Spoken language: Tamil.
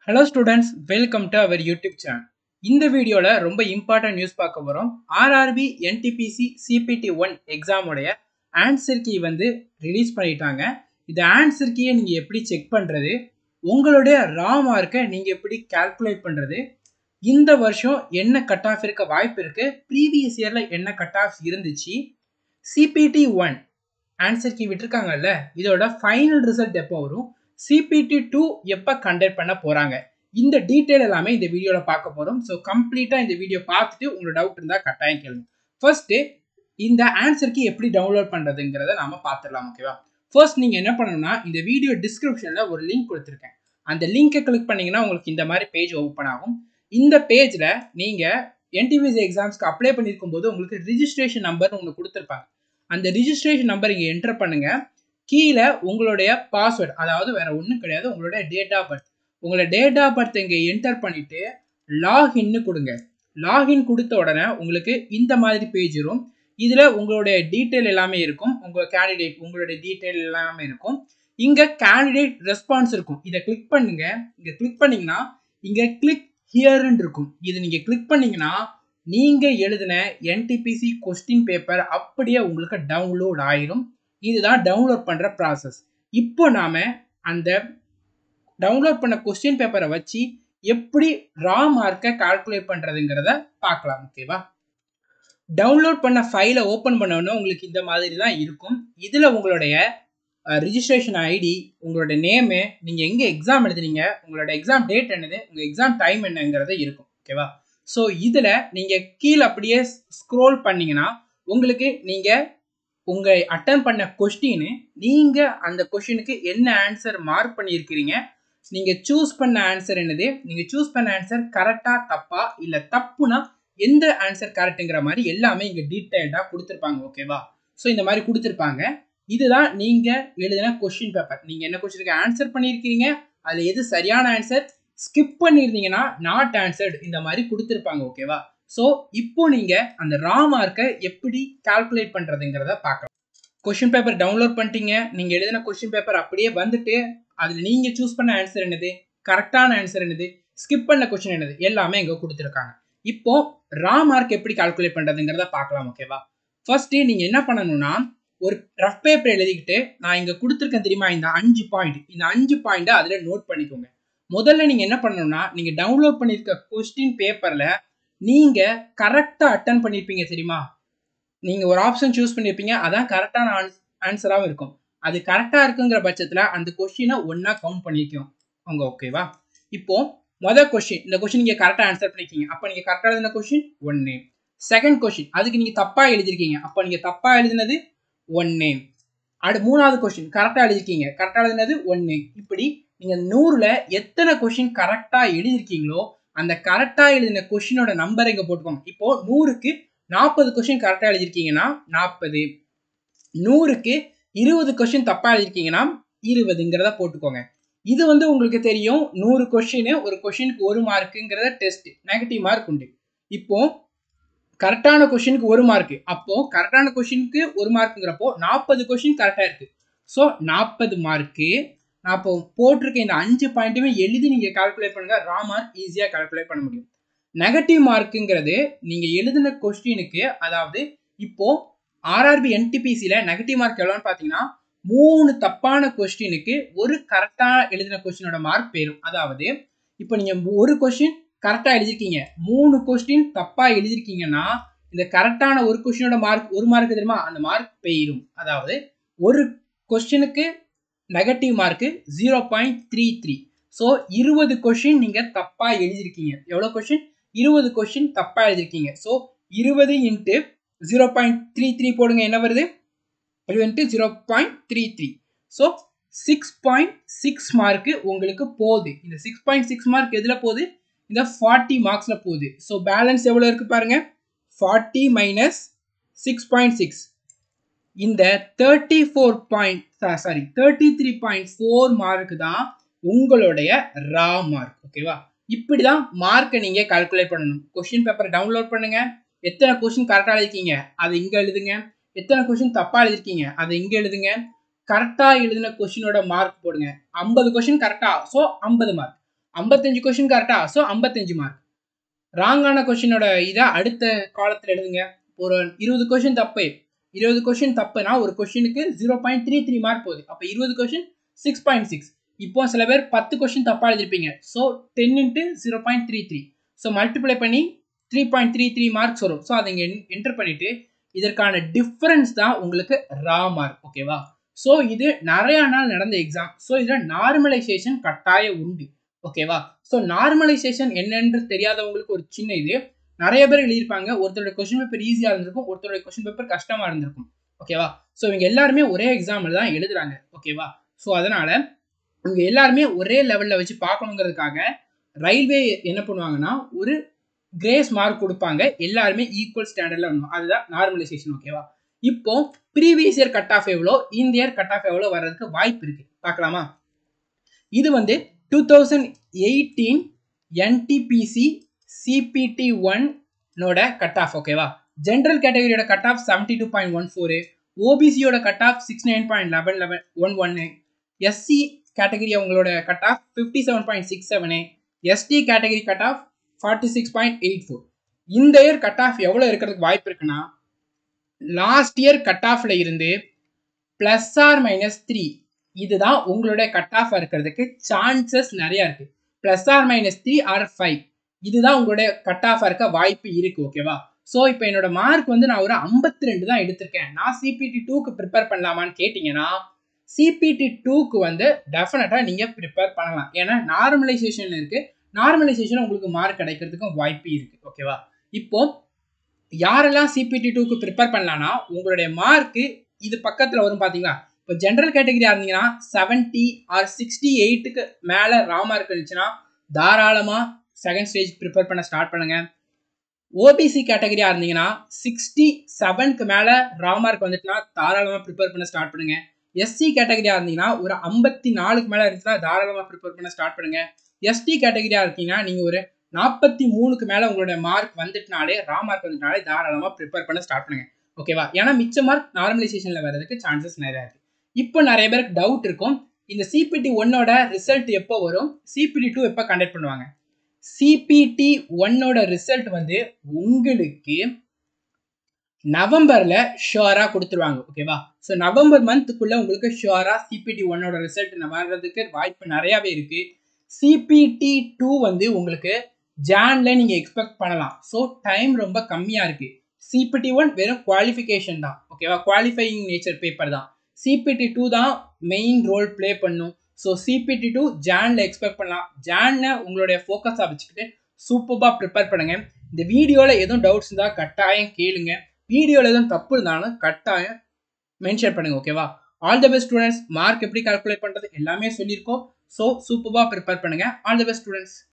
hello students welcome to our YouTube channel இந்த வீடியோவில் ரொம்ப இம்பார்ட்டன்ட் நியூஸ் பார்க்க போகிறோம் ஆர்ஆர்பி என்டிபிசி சிபிடி ஒன் எக்ஸாமுடைய ஆன்சர் கீ வந்து ரிலீஸ் பண்ணிட்டாங்க இந்த ஆன்சர் கீயை நீங்கள் எப்படி செக் பண்ணுறது உங்களுடைய ரா மார்க்கை நீங்கள் எப்படி கால்குலேட் பண்ணுறது இந்த வருஷம் என்ன கட் ஆஃப் இருக்க வாய்ப்பு இருக்குது ப்ரீவியஸ் இயரில் என்ன கட் ஆஃப் இருந்துச்சு சிபிடி ஒன் ஆன்சர் கீ விட்டுருக்காங்கல்ல இதோட ஃபைனல் ரிசல்ட் எப்போ வரும் சிபிடி டூ எப்போ கண்டக்ட் பண்ண போகிறாங்க இந்த டீட்டெயில் எல்லாமே இந்த வீடியோவில் பார்க்க போகிறோம் ஸோ கம்ப்ளீட்டாக இந்த வீடியோ பார்த்துட்டு உங்களோட டவுட் இருந்தால் கட்டாயம் கேளுங்க ஃபர்ஸ்ட்டு இந்த ஆன்சருக்கு எப்படி டவுன்லோட் பண்ணுறதுங்கிறத நாம பார்த்துடலாம் ஓகேவா ஃபர்ஸ்ட் நீங்கள் என்ன பண்ணணும்னா இந்த வீடியோ டிஸ்கிரிப்ஷனில் ஒரு லிங்க் கொடுத்துருக்கேன் அந்த லிங்கை கிளிக் பண்ணிங்கன்னா உங்களுக்கு இந்த மாதிரி பேஜ் ஓப்பன் ஆகும் இந்த பேஜில் நீங்கள் என்டிபிசி எக்ஸாம்ஸ்க்கு அப்ளை பண்ணியிருக்கும் போது உங்களுக்கு ரிஜிஸ்ட்ரேஷன் நம்பர்னு ஒன்று கொடுத்துருப்பாங்க அந்த ரிஜிஸ்ட்ரேஷன் நம்பர் இங்கே என்டர் பண்ணுங்கள் கீழே உங்களுடைய பாஸ்வேர்டு அதாவது வேற ஒன்றும் கிடையாது உங்களுடைய டேட் ஆஃப் பர்த் உங்களோட டேட் ஆஃப் பர்த் இங்கே என்டர் பண்ணிட்டு லாகின்னு கொடுங்க லாகின் கொடுத்த உடனே உங்களுக்கு இந்த மாதிரி பேஜ் வரும் இதில் உங்களுடைய டீட்டெயில் எல்லாமே இருக்கும் உங்கள் கேண்டிடேட் உங்களுடைய டீட்டெயில் எல்லாமே இருக்கும் இங்கே கேண்டிடேட் ரெஸ்பான்ஸ் இருக்கும் இதை கிளிக் பண்ணுங்க இங்கே கிளிக் பண்ணீங்கன்னா இங்கே கிளிக் ஹியர்ன்னு இருக்கும் இது நீங்கள் கிளிக் பண்ணீங்கன்னா நீங்கள் எழுதின என்டிபிசி கொஸ்டின் பேப்பர் அப்படியே உங்களுக்கு டவுன்லோட் ஆயிரும் இதுதான் டவுன்லோட் பண்ணுற ப்ராசஸ் இப்போ நாம் அந்த டவுன்லோட் பண்ண கொஸ்டின் பேப்பரை வச்சு எப்படி ரா மார்க்கை கால்குலேட் பண்ணுறதுங்கிறத பார்க்கலாம் ஓகேவா டவுன்லோட் பண்ண ஃபைலை ஓப்பன் பண்ணோன்னா உங்களுக்கு இந்த மாதிரி தான் இருக்கும் இதில் உங்களுடைய ரிஜிஸ்ட்ரேஷன் ஐடி உங்களோட நேமு நீங்கள் எங்கே எக்ஸாம் எழுதுனீங்க உங்களோட எக்ஸாம் டேட் என்னது உங்கள் எக்ஸாம் டைம் என்னங்கிறது இருக்கும் ஓகேவா ஸோ இதில் நீங்கள் கீழே அப்படியே ஸ்க்ரோல் பண்ணிங்கன்னா உங்களுக்கு நீங்கள் உங்கள் அட்டன் பண்ண கொஸ்டின் நீங்கள் அந்த கொஸ்டினுக்கு என்ன ஆன்சர் மார்க் பண்ணியிருக்கிறீங்க நீங்கள் சூஸ் பண்ண ஆன்சர் என்னது நீங்கள் சூஸ் பண்ண ஆன்சர் கரெக்டாக தப்பா இல்லை தப்புனா எந்த ஆன்சர் கரெக்டுங்கிற மாதிரி எல்லாமே இங்கே டீட்டெயில்டாக கொடுத்துருப்பாங்க ஓகேவா ஸோ இந்த மாதிரி கொடுத்துருப்பாங்க இதுதான் நீங்கள் எழுதின கொஸ்டின் பேப்பர் நீங்கள் என்ன கொஸ்டினுக்கு ஆன்சர் பண்ணியிருக்கிறீங்க அதில் எது சரியான ஆன்சர் ஸ்கிப் பண்ணியிருந்தீங்கன்னா நாட் ஆன்சர்டு இந்த மாதிரி கொடுத்துருப்பாங்க ஓகேவா ஸோ இப்போ நீங்கள் அந்த ரா மார்க்கை எப்படி கால்குலேட் பண்ணுறதுங்கிறத பார்க்கலாம் கொஷின் பேப்பர் டவுன்லோட் பண்ணிட்டீங்க நீங்கள் எழுதின கொஷின் பேப்பர் அப்படியே வந்துட்டு அதில் நீங்கள் சூஸ் பண்ண ஆன்சர் என்னது கரெக்டான ஆன்சர் என்னது ஸ்கிப் பண்ண கொஷின் என்னது எல்லாமே இங்கே கொடுத்துருக்காங்க இப்போ ரா மார்க் எப்படி கால்குலேட் பண்ணுறதுங்கிறத பார்க்கலாம் ஓகேவா ஃபர்ஸ்ட்டு நீங்கள் என்ன பண்ணணும்னா ஒரு ரஃப் பேப்பர் எழுதிக்கிட்டு நான் இங்கே கொடுத்துருக்கேன் தெரியுமா இந்த அஞ்சு பாயிண்ட் இந்த அஞ்சு பாயிண்ட்டை அதில் நோட் பண்ணிக்கோங்க முதல்ல நீங்கள் என்ன பண்ணணும்னா நீங்கள் டவுன்லோட் பண்ணியிருக்க கொஸ்டின் பேப்பரில் நீங்கள் கரெக்டாக அட்டன் பண்ணியிருப்பீங்க தெரியுமா நீங்கள் ஒரு ஆப்ஷன் சூஸ் பண்ணியிருப்பீங்க அதான் கரெக்டான ஆன்ஸ் ஆன்சராகவும் இருக்கும் அது கரெக்டாக இருக்குங்கிற பட்சத்தில் அந்த கொஷினை ஒன்றா கவுண்ட் பண்ணிக்கணும் உங்க ஓகேவா இப்போ மொதல் கொஷின் இந்த கொஷின் நீங்கள் கரெக்டாக ஆன்சர் பண்ணிருக்கீங்க அப்போ நீங்கள் கரெக்டாக எழுதின கொஷின் ஒன்று செகண்ட் கொஷின் அதுக்கு நீங்கள் தப்பாக எழுதிருக்கீங்க அப்போ நீங்கள் தப்பாக எழுதினது ஒன்று அடு மூணாவது கொஷின் கரெக்டாக எழுதிருக்கீங்க கரெக்டாக எழுதினது ஒன்று இப்படி நீங்கள் நூறில் எத்தனை கொஷின் கரெக்டாக எழுதிருக்கீங்களோ அந்த கரெக்டாக எழுதின கொஷினோட நம்பர் இங்கே போட்டுக்கோங்க இப்போ நூறுக்கு நாற்பது கொஷின் கரெக்டாக எழுதிருக்கீங்கன்னா நாற்பது நூறுக்கு இருபது கொஷின் தப்பாக எழுதிருக்கீங்கன்னா இருபதுங்கிறத போட்டுக்கோங்க இது வந்து உங்களுக்கு தெரியும் நூறு கொஷின் ஒரு கொஷினுக்கு ஒரு மார்க்குங்கிறத டெஸ்ட் நெகட்டிவ் மார்க் உண்டு இப்போ கரெக்டான கொஷினுக்கு ஒரு மார்க்கு அப்போ கரெக்டான கொஷினுக்கு ஒரு மார்க்குங்கிறப்போ நாற்பது கொஷின் கரெக்டாக இருக்கு ஸோ நாற்பது மார்க்கு நான் இப்போ போட்டிருக்க இந்த அஞ்சு பாயிண்ட்டுமே எழுதி நீங்கள் கால்குலேட் பண்ணுங்க ரா மார்க் ஈஸியாக கால்குலேட் பண்ண முடியும் நெகட்டிவ் மார்க்குங்கிறது நீங்கள் எழுதின கொஸ்டினுக்கு அதாவது இப்போ ஆர்ஆர்பி என்டிபிசியில் நெகட்டிவ் மார்க் எவ்வளோன்னு பார்த்தீங்கன்னா மூணு தப்பான கொஸ்டினுக்கு ஒரு கரெக்டாக எழுதின கொஸ்டினோட மார்க் போயிடும் அதாவது இப்போ நீங்கள் ஒரு கொஸ்டின் கரெக்டாக எழுதிருக்கீங்க மூணு கொஸ்டின் தப்பாக எழுதிருக்கீங்கன்னா இந்த கரெக்டான ஒரு கொஸ்டினோட மார்க் ஒரு மார்க் தெரியுமா அந்த மார்க் போயிடும் அதாவது ஒரு கொஸ்டினுக்கு negative mark zero point three three so இருபது கொஷின் நீங்கள் தப்பாக எழுதியிருக்கீங்க எவ்வளோ கொஷின் இருபது கொஷின் தப்பாக எழுதியிருக்கீங்க ஸோ இருபது into zero point three three போடுங்க என்ன வருது இது into zero point three three so six point six mark உங்களுக்கு போகுது இந்த சிக்ஸ் பாயிண்ட் சிக்ஸ் மார்க் எதில் போகுது இந்த ஃபார்ட்டி மார்க்ஸில் போகுது ஸோ பேலன்ஸ் எவ்வளோ இருக்குது பாருங்கள் forty minus six point six இந்த thirty four point sorry thirty three point four mark தான் உங்களுடைய ரா மார்க் ஓகேவா இப்படி தான் மார்க்கை நீங்கள் கால்குலேட் பண்ணணும் கொஷின் பேப்பரை டவுன்லோட் பண்ணுங்க எத்தனை கொஷின் கரெக்டாக எழுதிருக்கீங்க அதை இங்கே எழுதுங்க எத்தனை கொஷின் தப்பாக எழுதிருக்கீங்க அதை இங்கே எழுதுங்க கரெக்டாக எழுதின கொஷினோட மார்க் போடுங்க ஐம்பது கொஷின் கரெக்டாக ஸோ ஐம்பது மார்க் ஐம்பத்தஞ்சு கொஷின் கரெக்டா ஸோ ஐம்பத்தஞ்சு மார்க் ராங்கான கொஷினோட இதை அடுத்த காலத்தில் எழுதுங்க ஒரு இருபது கொஷின் தப்பு இருபது கொஷின் தப்புனா ஒரு கொஷினுக்கு zero point three three mark போகுது அப்போ இருபது கொஷின் சிக்ஸ் பாயிண்ட் சிக்ஸ் இப்போ சில பேர் பத்து கொஷின் தப்பாக எழுதிருப்பீங்க so ten into zero point three three so multiply பண்ணி three point three three marks வரும் ஸோ அதை இங்கே என்டர் பண்ணிவிட்டு இதற்கான டிஃப்ரென்ஸ் தான் உங்களுக்கு ரா மார்க் ஓகேவா ஸோ இது நிறைய நாள் நடந்த எக்ஸாம் ஸோ இதில் நார்மலைசேஷன் கட்டாயம் உண்டு ஓகேவா ஸோ நார்மலைசேஷன் என்னன்னு தெரியாதவங்களுக்கு ஒரு சின்ன இது நிறைய பேர் எழுதியிருப்பாங்க ஒருத்தருடைய கொஸ்டின் பேப்பர் ஈஸியாக இருந்திருக்கும் ஒருத்தருடைய கொஸ்டின் பேப்பர் கஷ்டமாக இருந்திருக்கும் ஓகேவா ஸோ இவங்க எல்லாருமே ஒரே எக்ஸாமில் தான் எழுதுறாங்க ஓகேவா ஸோ அதனால இவங்க எல்லாருமே ஒரே லெவலில் வச்சு பார்க்கணுங்கிறதுக்காக ரயில்வே என்ன பண்ணுவாங்கன்னா ஒரு கிரேஸ் மார்க் கொடுப்பாங்க எல்லாருமே ஈக்குவல் ஸ்டாண்டர்டில் வரணும் அதுதான் நார்மலைசேஷன் ஓகேவா இப்போ ப்ரீவியஸ் இயர் கட் ஆஃப் எவ்வளோ இந்த இயர் கட் ஆஃப் எவ்வளோ வர்றதுக்கு வாய்ப்பு இருக்கு பார்க்கலாமா இது வந்து two thousand eighteen NTPC CBT ஒன்னோட கட் ஆஃப் ஓகேவா ஜென்ரல் கேட்டகரியோட cut off seventy two point one four ஓபிசியோட cut off six nine point eleven eleven one ஒன்னு எஸ்சி கேட்டகரி அவங்களோட cut off fifty seven point six seven ST category cut off forty six point eight four இந்த இயர் கட் ஆஃப் எவ்வளோ இருக்கிறதுக்கு வாய்ப்பு இருக்குன்னா லாஸ்ட் இயர் கட் ஆஃப்ல இருந்து பிளஸ் ஆர் மைனஸ் த்ரீ இதுதான் உங்களுடைய கட் ஆஃப் இருக்கிறதுக்கு சான்சஸ் நிறைய இருக்கு plus or minus three or five இதுதான் உங்களுடைய கட் ஆஃப் இருக்க வாய்ப்பு இருக்கு ஓகேவா ஸோ இப்போ என்னோட மார்க் வந்து நான் ஒரு ஐம்பத்தி ரெண்டு தான் எடுத்திருக்கேன் நான் சிபிடி டூக்கு ப்ரிப்பேர் பண்ணலாமான்னு கேட்டிங்கன்னா சிபிடி டூக்கு வந்து டெஃபினட்டாக நீங்கள் ப்ரிப்பேர் பண்ணலாம் ஏன்னா நார்மலைசேஷன் இருக்குது நார்மலைசேஷன் உங்களுக்கு மார்க் கிடைக்கிறதுக்கும் வாய்ப்பு இருக்குது ஓகேவா இப்போ யாரெல்லாம் சிபிடி டூக்கு ப்ரிப்பேர் பண்ணலான்னா உங்களுடைய மார்க்கு இது பக்கத்தில் வரும் பார்த்தீங்களா இப்போ ஜென்ரல் கேட்டகரியாக இருந்தீங்கன்னா செவன்ட்டி ஆர் சிக்ஸ்டி எயிட்டுக்கு மேலே ரா மார்க் இருந்துச்சுன்னா தாராளமாக செகண்ட் ஸ்டேஜ் ப்ரிப்பேர் பண்ண ஸ்டார்ட் பண்ணுங்க ஓபிசி கேட்டகரியாக இருந்தீங்கன்னா சிக்ஸ்டி செவனுக்கு மேலே ரா மார்க் வந்துட்டுனா தாராளமாக ப்ரிப்பேர் பண்ண ஸ்டார்ட் பண்ணுங்க எஸ்சி கேட்டகரியாக இருந்தீங்கன்னா ஒரு ஐம்பத்தி நாலுக்கு மேலே இருந்துச்சுன்னா தாராளமாக ப்ரிப்பேர் பண்ண ஸ்டார்ட் பண்ணுங்க எஸ்டி கேட்டகரியாக இருக்கீங்கன்னா நீங்கள் ஒரு நாற்பத்தி மூணுக்கு மேலே உங்களுடைய மார்க் வந்துட்டுனாலே ரா மார்க் வந்துட்டுனாலே தாராளமாக ப்ரிப்பேர் பண்ண ஸ்டார்ட் பண்ணுங்க ஓகேவா ஏன்னா மிச்ச மார்க் நார்மலைசேஷனில் வர்றதுக்கு சான்சஸ் நிறையா இருக்குது இப்போ நிறைய பேருக்கு டவுட் இருக்கும் இந்த சிபிடி ஒன்னோட ரிசல்ட் எப்போ வரும் சிபிடி டூ எப்போ கண்டக்ட் பண்ணுவாங்க சிபிடி ஒன்னோட ரிசல்ட் வந்து உங்களுக்கு நவம்பர்ல ஷுவரா கொடுத்துருவாங்க ஓகேவா ஸோ நவம்பர் மந்த்துக்குள்ள உங்களுக்கு ஷுவரா சிபிடி ஒன்னோட ரிசல்ட் வர்றதுக்கு வாய்ப்பு நிறையாவே இருக்கு சிபிடி டூ வந்து உங்களுக்கு ஜான்ல நீங்க எக்ஸ்பெக்ட் பண்ணலாம் ஸோ டைம் ரொம்ப கம்மியா இருக்கு சிபிடி ஒன் வெறும் குவாலிஃபிகேஷன் தான் ஓகேவா குவாலிஃபையிங் நேச்சர் பேப்பர் தான் சிபிடி டூ தான் மெயின் ரோல் ப்ளே பண்ணும் ஸோ சிபிடி டூ ஜான்ல எக்ஸ்பெக்ட் பண்ணலாம் ஜான்ல உங்களுடைய ஃபோக்கஸாக வச்சுக்கிட்டு சூப்பராக ப்ரிப்பேர் பண்ணுங்க இந்த வீடியோவில் எதுவும் டவுட்ஸ் இருந்தால் கட்டாயம் கேளுங்க வீடியோவில் எதுவும் தப்பு இருந்தாலும் கட்டாயம் மென்ஷன் பண்ணுங்க ஓகேவா all the best students mark எப்படி கால்குலேட் பண்ணுறது எல்லாமே சொல்லியிருக்கோம் ஸோ சூப்பராக ப்ரிப்பேர் பண்ணுங்க ஆல் த பெஸ்ட் ஸ்டூடெண்ட்ஸ்